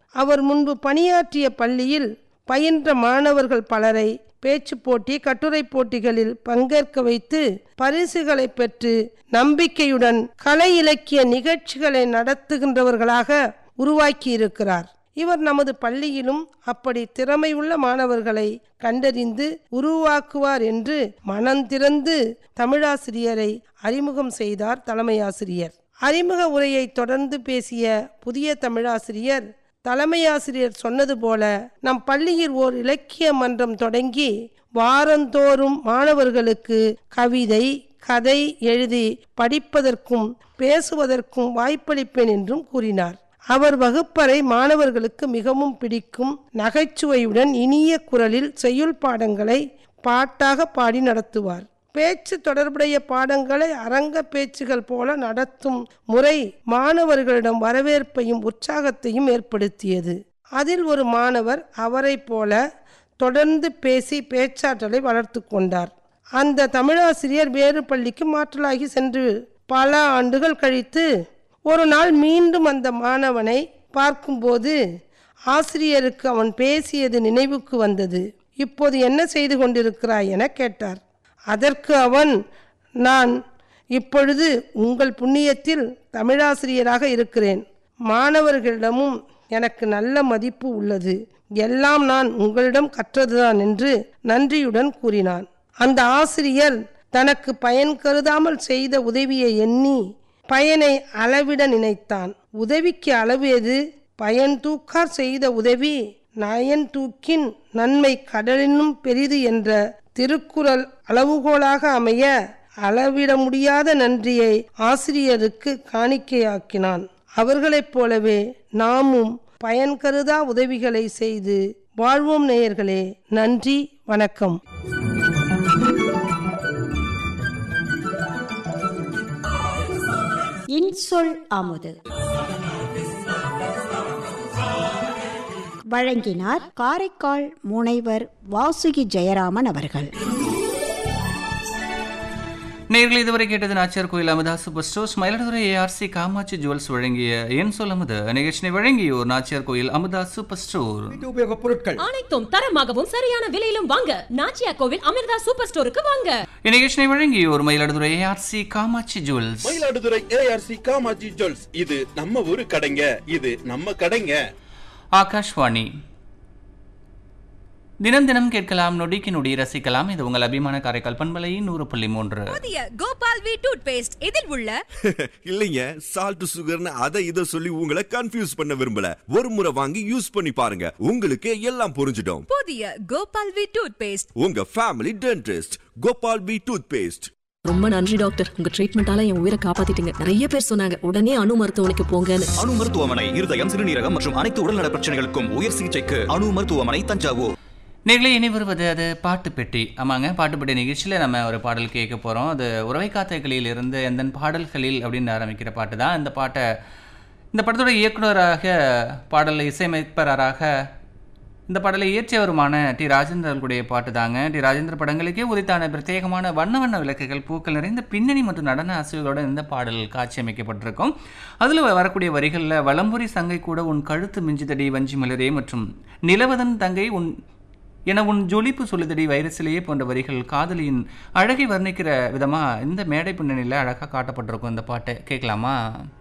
அவர் முன்பு பணியாற்றிய பள்ளியில் பயின்ற மாணவர்கள் பலரை பேச்சு போட்டி கட்டுரை போட்டிகளில் பங்கேற்க வைத்து பரிசுகளை பெற்று நம்பிக்கையுடன் கலை இலக்கிய நிகழ்ச்சிகளை நடத்துகின்றவர்களாக உருவாக்கியிருக்கிறார் இவர் நமது பள்ளியிலும் அப்படி திறமையுள்ள மாணவர்களை கண்டறிந்து உருவாக்குவார் என்று மனந்திறந்து தமிழாசிரியரை அறிமுகம் செய்தார் தலைமையாசிரியர் அறிமுக உரையை தொடர்ந்து பேசிய புதிய தமிழாசிரியர் தலைமையாசிரியர் சொன்னது போல நம் பள்ளியில் ஓர் இலக்கிய மன்றம் தொடங்கி வாரந்தோறும் மாணவர்களுக்கு கவிதை கதை எழுதி படிப்பதற்கும் பேசுவதற்கும் வாய்ப்பளிப்பேன் என்றும் கூறினார் அவர் வகுப்பறை மாணவர்களுக்கு மிகவும் பிடிக்கும் நகைச்சுவையுடன் இனிய குரலில் செய்யுள் பாடங்களை பாட்டாக பாடி நடத்துவார் பேச்சு தொடர்புடைய பாடங்களை அரங்க பேச்சுகள் போல நடத்தும் முறை மாணவர்களிடம் வரவேற்பையும் உற்சாகத்தையும் ஏற்படுத்தியது அதில் ஒரு மாணவர் அவரைப் போல தொடர்ந்து பேசி பேச்சாற்றலை வளர்த்து கொண்டார் அந்த தமிழாசிரியர் வேறு பள்ளிக்கு மாற்றலாகி சென்று பல ஆண்டுகள் கழித்து ஒரு நாள் மீண்டும் அந்த மாணவனை பார்க்கும்போது ஆசிரியருக்கு அவன் பேசியது நினைவுக்கு வந்தது இப்போது என்ன செய்து கொண்டிருக்கிறாய் என கேட்டார் அதற்கு அவன் நான் இப்பொழுது உங்கள் புண்ணியத்தில் தமிழாசிரியராக இருக்கிறேன் மாணவர்களிடமும் எனக்கு நல்ல மதிப்பு உள்ளது எல்லாம் நான் உங்களிடம் கற்றதுதான் என்று நன்றியுடன் கூறினான் அந்த ஆசிரியர் தனக்கு பயன் கருதாமல் செய்த உதவியை எண்ணி பயனை அளவிட நினைத்தான் உதவிக்கு அளவு எது பயன் தூக்கார் செய்த உதவி நயன் தூக்கின் நன்மை கடலினும் பெரிது என்ற திருக்குறள் அளவுகோலாக அமைய அளவிட முடியாத நன்றியை ஆசிரியருக்கு காணிக்கையாக்கினான் அவர்களைப் போலவே நாமும் பயன் கருதா உதவிகளை செய்து வாழ்வோம் நேயர்களே நன்றி வணக்கம் இன்சொல் அமுது வழங்கினார் காரைக்கால் முனைவர் வாசுகி ஜெயராமன் அவர்கள் நேர்கள் இதுவரை கேட்டது Nachiyar Koil Amudha super stores Mayiladuthurai ARC Kamatchi jewels வழங்கிய என் சொல் அமுது நிகழ்ச்சியை வழங்கியோர் நாச்சியார் கோயில் அமுதா சூப்பர் ஸ்டோர் வீட்டு உபயோகப் பொருட்கள் அனைத்தும் தரமாகவும் சரியான விலையிலும் வாங்க நாச்சியா கோவில் அமிர்தா சூப்பர் ஸ்டோருக்கு வாங்க இந்நிகழ்ச்சியை வழங்கியோர் Mayiladuthurai ARC Kamatchi jewels Mayiladuthurai ARC Kamatchi jewels இது நம்ம ஊரு கடைங்க இது நம்ம கடைங்க ஆகாஷ்வாணி தினம் தினம் கேட்கலாம் நொடிக்கு நொடி ரசிக்கலாம் இது உங்கள் அபிமான காரைக்கால் பண்பலை நூறு புள்ளி மூன்று புதிய கோபால் வி டூத் பேஸ்ட் இதில் உள்ள இல்லைங்க சால்ட் சுகர்னு அதை இதை சொல்லி உங்களை கன்ஃபியூஸ் பண்ண விரும்பல ஒரு முறை வாங்கி யூஸ் பண்ணி பாருங்க உங்களுக்கு எல்லாம் புரிஞ்சிடும் புதிய கோபால் வி டூத் பேஸ்ட் உங்க family dentist Gopal B toothpaste ரொம்ப நன்றி டாக்டர் உங்க ட்ரீட்மெண்டால என் உயிரை காப்பாத்திட்டீங்க நிறைய பேர் சொன்னாங்க உடனே அணு மருத்துவமனைக்கு போங்கன்னு அணு மருத்துவமனை இருதயம் சிறுநீரகம் மற்றும் அனைத்து உடல்நல பிரச்சனைகளுக்கும் உயர் சிகிச்சைக்கு அணு மருத்துவமனை தஞ்சாவூர் நேர்களை இனி வருவது அது பாட்டு பெட்டி ஆமாங்க பாட்டு பெட்டி நிகழ்ச்சியில் நம்ம ஒரு பாடல் கேட்க போகிறோம் அது உறவை காத்தைகளில் இருந்து எந்த பாடல்களில் அப்படின்னு ஆரம்பிக்கிற பாட்டு தான் இந்த பாட்டை இந்த படத்தோட இயக்குனராக பாடல் இசையமைப்பாளராக இந்த பாடலை இயற்றியவருமான டி ராஜேந்திர அவர்களுடைய பாட்டு தாங்க டி ராஜேந்திர படங்களுக்கே உரித்தான பிரத்யேகமான வண்ண வண்ண விளக்குகள் பூக்கள் நிறைந்த பின்னணி மற்றும் நடன அசைவுகளோட இந்த பாடல் காட்சி அமைக்கப்பட்டிருக்கும் அதில் வரக்கூடிய வரிகளில் வலம்புரி சங்கை கூட உன் கழுத்து மிஞ்சுதடி வஞ்சி மலரே மற்றும் நிலவதன் தங்கை உன் என உன் ஜொலிப்பு சொல்லுதடி வைரசிலேயே போன்ற வரிகள் காதலியின் அழகை வர்ணிக்கிற விதமாக இந்த மேடை பின்னணியில் அழகாக காட்டப்பட்டிருக்கும் இந்த பாட்டை கேட்கலாமா